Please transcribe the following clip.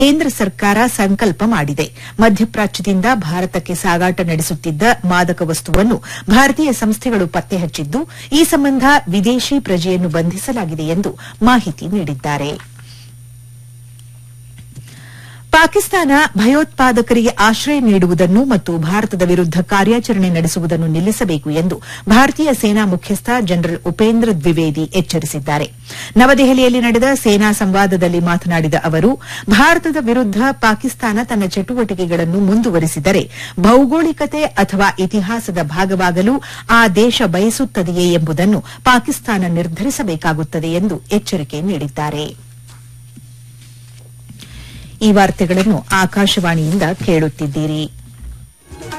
ಕೇಂದ್ರ ಸರ್ಕಾರ ಸಂಕಲ್ಪ ಮಾಡಿದೆ ಮಧ್ಯಪ್ರಾಚ್ಯದಿಂದ ಭಾರತಕ್ಕೆ ಸಾಗಾಟ ನಡೆಸುತ್ತಿದ್ದ ಮಾದಕ ವಸ್ತುವನ್ನು ಭಾರತೀಯ ಸಂಸ್ಥೆಗಳು ಪತ್ತೆ ಹಚ್ಚಿದ್ದು ಈ ಸಂಬಂಧ ವಿದೇಶಿ ಪ್ರಜೆಯನ್ನು ಬಂಧಿಸಲಾಗಿದೆ ಎಂದು ಮಾಹಿತಿ ನೀಡಿದ್ದಾರೆ ಪಾಕಿಸ್ತಾನ ಭಯೋತ್ಪಾದಕರಿಗೆ ಆಶ್ರಯ ನೀಡುವುದನ್ನು ಮತ್ತು ಭಾರತದ ವಿರುದ್ದ ಕಾರ್ಯಾಚರಣೆ ನಡೆಸುವುದನ್ನು ನಿಲ್ಲಿಸಬೇಕು ಎಂದು ಭಾರತೀಯ ಸೇನಾ ಮುಖ್ಯಸ್ಥ ಜನರಲ್ ಉಪೇಂದ್ರ ದ್ವಿವೇದಿ ಎಚ್ಚರಿಸಿದ್ದಾರೆ ನವದೆಹಲಿಯಲ್ಲಿ ನಡೆದ ಸೇನಾ ಸಂವಾದದಲ್ಲಿ ಮಾತನಾಡಿದ ಅವರು ಭಾರತದ ವಿರುದ್ದ ಪಾಕಿಸ್ತಾನ ತನ್ನ ಚಟುವಟಿಕೆಗಳನ್ನು ಮುಂದುವರಿಸಿದರೆ ಭೌಗೋಳಿಕತೆ ಅಥವಾ ಇತಿಹಾಸದ ಭಾಗವಾಗಲು ಆ ದೇಶ ಬಯಸುತ್ತದೆಯೇ ಎಂಬುದನ್ನು ಪಾಕಿಸ್ತಾನ ನಿರ್ಧರಿಸಬೇಕಾಗುತ್ತದೆ ಎಂದು ಎಚ್ಚರಿಕೆ ನೀಡಿದ್ದಾರೆ ಈ ವಾರ್ತೆಗಳನ್ನು ಆಕಾಶವಾಣಿಯಿಂದ ಕೇಳುತ್ತಿದ್ದೀರಿ